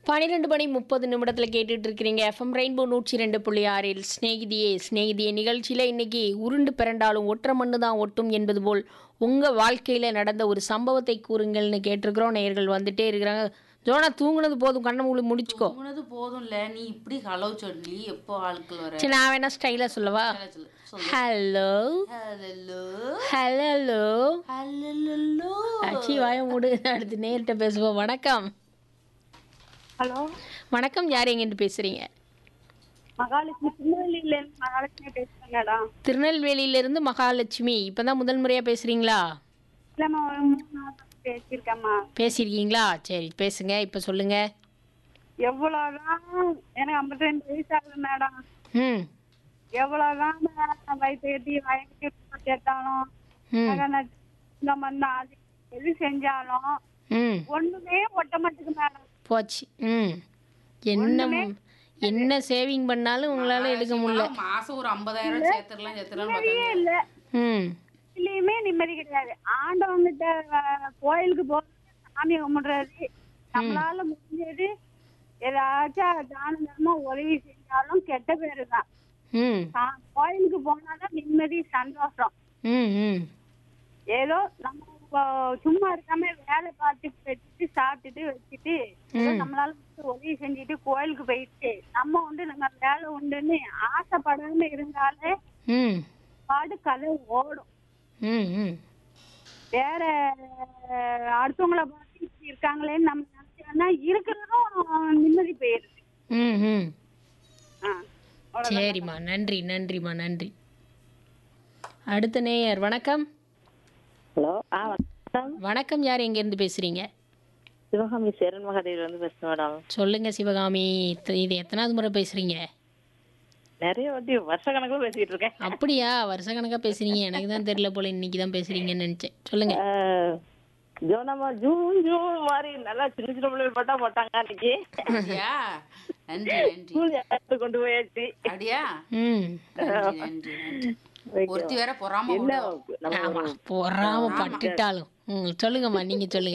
பன்னிரெண்டு மணி முப்பது நிமிடத்தில் கேட்டுட்டு இருக்கிறீங்க எஃப்எம் ரெயின்போ நூற்றி ரெண்டு புள்ளி ஆறில் ஸ்நேகிதியே ஸ்நேகிதியே நிகழ்ச்சியில் இன்னைக்கு உருண்டு பிறண்டாலும் ஒற்றை மண்ணு தான் ஒட்டும் என்பது போல் உங்கள் வாழ்க்கையில் நடந்த ஒரு சம்பவத்தை கூறுங்கள்னு கேட்டிருக்கிறோம் நேயர்கள் வந்துட்டே இருக்கிறாங்க ஜோனா தூங்குனது போதும் கண்ணை மூடி முடிச்சுக்கோ தூங்குனது போதும்ல நீ இப்படி ஹலோ சொல்லி எப்போ ஆட்கள் வர சரி நான் வேணா ஸ்டைலாக சொல்லவா சொல்லு, சொல்லு ஹலோ ஹலோ ஹலோ ஹலோ ஆச்சி வாய மூடு அடுத்து நேர்கிட்ட பேசுவோம் வணக்கம் ஹலோ வணக்கம் யார் எங்கேருந்து பேசுகிறீங்க மகாலட்சுமி திருநெல்வேலியில இருந்து மகாலட்சுமி பேசுறேன் மேடம் திருநெல்வேலியிலிருந்து மகாலட்சுமி இப்போ தான் முதல் முறையாக பேசுகிறீங்களா இல்லம்மா ஒரு மூணு நாள் பேசியிருக்கேம்மா பேசியிருக்கீங்களா சரி பேசுங்க இப்போ சொல்லுங்க எவ்வளவுதான் எனக்கு ஐம்பத்தி ரெண்டு வயசு ஆகுது மேடம் ம் எவ்வளவுதான் நான் வயசு ஏற்றி வயசு சேர்த்தாலும் ம் நகை நட்டு, இந்த மண்ணு அது எது செஞ்சாலும் ம் ஒண்ணுமே ஒட்ட மாட்டேங்குது மேடம் போச்சு ம் என்ன என்ன சேவிங் பண்ணாலும் உங்களால் எடுக்க முடியல மாசம் ஒரு ஐம்பதாயிரம் சேர்த்துடலாம் சேர்த்துடலாம் நிம்மதியே இல்ல ம் இதுலயுமே நிம்மதி கிடையாது ஆண்டவங்கிட்ட அஹ், கோயிலுக்கு போறது சாமி கும்பிடுறது நம்மளால முடிஞ்சது ஏதாச்சும் தான தர்மம் உதவி செஞ்சாலும் கெட்ட பேரு தான் ம் சா- கோயிலுக்கு போனாதான் நிம்மதி சந்தோஷம் ம் ம் ஏதோ நம்ம இப்போ சும்மா இருக்காம வேலை பார்த்துட்டு வச்சுட்டு சாப்பிட்டுட்டு வச்சுட்டு ஏதோ நம்மளால முடிஞ்ச உதவி செஞ்சுட்டு கோயிலுக்கு போயிட்டு நம்ம வந்து நம்ம வேலை உண்டுன்னு ஆசைப்படாம இருந்தாலே ம் பாடு கதை ஓடும் ம் ம் வேற அஹ், அடுத்தவங்கள பார்த்து இப்படி இருக்காங்களேன்னு நம்ம நினைச்சோம்னா இருக்கிறதும் நிம்மதி போயிருது ம் ம் ஆ அவ்வளவுதான். சரிம்மா நன்றி நன்றிம்மா நன்றி அடுத்த நேயர் வணக்கம் ஹலோ ஆ வணக்கம் வணக்கம் யார் எங்கேருந்து பேசுகிறீங்க சிவகாமி சேரன் மகாதேவி வந்து பேசுறேன் மேடம் சொல்லுங்க சிவகாமி இத்த- இது எத்தனாவது முறை பேசுகிறீங்க நிறைய வாட்டி வருஷ கணக்குல பேசிட்டு இருக்கேன் அப்படியா வருஷக்கணக்காக பேசுறீங்க எனக்கு தான் தெரியல போல இன்னைக்கு தான் பேசுறீங்கன்னு நினச்சேன் சொல்லுங்க அஹ், ஜோனம்மா ஜூன் ஜூன் மாதிரி நல்லா சின்ன சின்ன பிள்ளைகள் பட்டா போட்டாங்க அன்னைக்கு அப்படியா நன்றி நன்றி ஸ்கூல் எடுத்து கொண்டு போயாச்சு அப்படியா ம் நன்றி நன்றி நன்றி ஒருத்தி வேற பொறாம என்ன விடுவா. நம்ம ஆமா பொறாம பட்டுட்டாலும் ம் சொல்லுங்கம்மா நீங்க சொல்லுங்க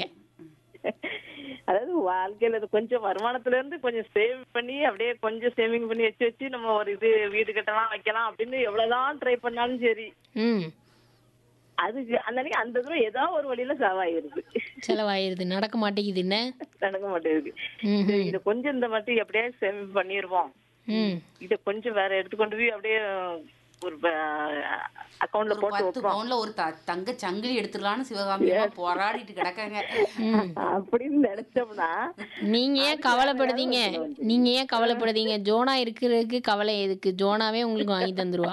அதாவது வாழ்க்கையில இது கொஞ்சம் வருமானத்துல இருந்து கொஞ்சம் சேவ் பண்ணி அப்படியே கொஞ்சம் சேவிங் பண்ணி வச்சு வச்சு நம்ம ஒரு இது வீடு கட்டலாம் வைக்கலாம் அப்படின்னு எவ்வளவுதான் ட்ரை பண்ணாலும் சரி ம் அதுக்கு அன்னைக்கு அந்த தூரம் ஏதோ ஒரு வழியில செலவாயிருது செலவாயிருது நடக்க மாட்டேங்குது என்ன நடக்க மாட்டேங்குது ம் சரி, இத கொஞ்சம் இந்த மட்டும் எப்படியாவது சேவ் பண்ணிருவோம் ம் இத கொஞ்சம் வேற எடுத்துக்கொண்டு போய் அப்படியே ஒரு அக்கவுண்ட்ல ஒரு போட்டு பத்து வைப்போம் பவுன்ல ஒரு த- தங்க சங்கிலி எடுத்துடலாம்னு சிவகாமி அம்மா போராடிட்டு கிடக்காங்க ம் அப்படின்னு நினைச்சோம்னா நீங்க ஏன் கவலைப்படுதீங்க நீங்க ஏன் கவலைப்படுதீங்க ஜோனா இருக்கிறதுக்கு கவலை எதுக்கு ஜோனாவே உங்களுக்கு வாங்கி தந்துருவா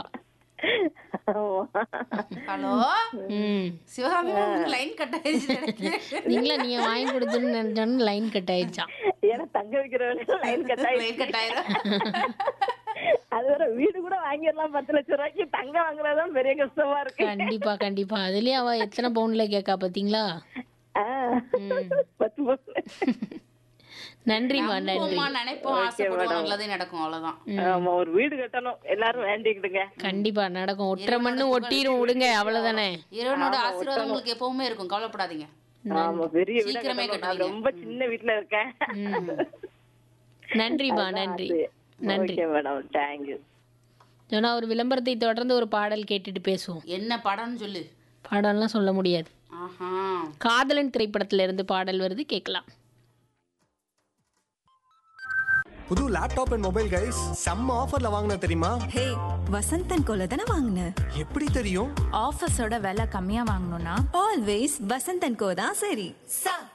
ஹலோ ம் சிவகாமி லைன் கட் ஆயிடுச்சு நினைக்கிறேன். நீங்களா நீங்க வாங்கி கொடுத்துன்னு நினைச்சோன்னு லைன் கட் ஆயிடுச்சான் ஏன்னா தங்க வைக்கிறவங்க லைன் கட்டாயி லைன் கட் ஆயிரும் அது வேற வீடு கூட வாங்கிடலாம் பத்து லட்சம் ரூபாய்க்கு தங்க வாங்குறதுதான் பெரிய கஷ்டமா இருக்கு கண்டிப்பா கண்டிப்பா அதுலயே அவ எத்தனை பவுன்ல கேக்கா பாத்தீங்களா ஆ, பத்து பவுன். நன்றிம்மா நன்றி நம்புவோமா, நினைப்போம் ஆசைப்படுவோம் நல்லதே நடக்கும் அவ்வளவுதான் ஆமா ஒரு வீடு கட்டணும் எல்லாரும் வேண்டிக்கிட்டுங்க கண்டிப்பா நடக்கும் ஒற்றை மண்ணு ஒட்டிரும் விடுங்க அவ்வளவுதானே இறைவனோட ஆசீர்வாதம் உங்களுக்கு எப்பவுமே இருக்கும் கவலைப்படாதீங்க ஆமா பெரிய வீடு சீக்கிரமே கட்டணும் நான் கட்டுவீங்க. ரொம்ப சின்ன வீட்டுல இருக்கேன் நன்றிம்மா நன்றி நன்றி ஓகே மேடம் தேங்க்யூ சொன்னா ஒரு விளம்பரத்தை தொடர்ந்து ஒரு பாடல் கேட்டுட்டு பேசுவோம் என்ன படம்னு சொல்லு பாடல்லாம் சொல்ல முடியாது ஆஹா காதலன் திரைப்படத்துல இருந்து பாடல் வருது கேட்கலாம் புது லேப்டாப் அண்ட் மொபைல் கைஸ் செம்ம ஆஃபர்ல வாங்கின தெரியுமா ஹே வசந்தன் கோல தானே வாங்கின எப்படி தெரியும் ஆஃபீஸோட விலை கம்மியா வாங்கணும்னா ஆல்வேஸ் வசந்தன் கோ தான் சரி சா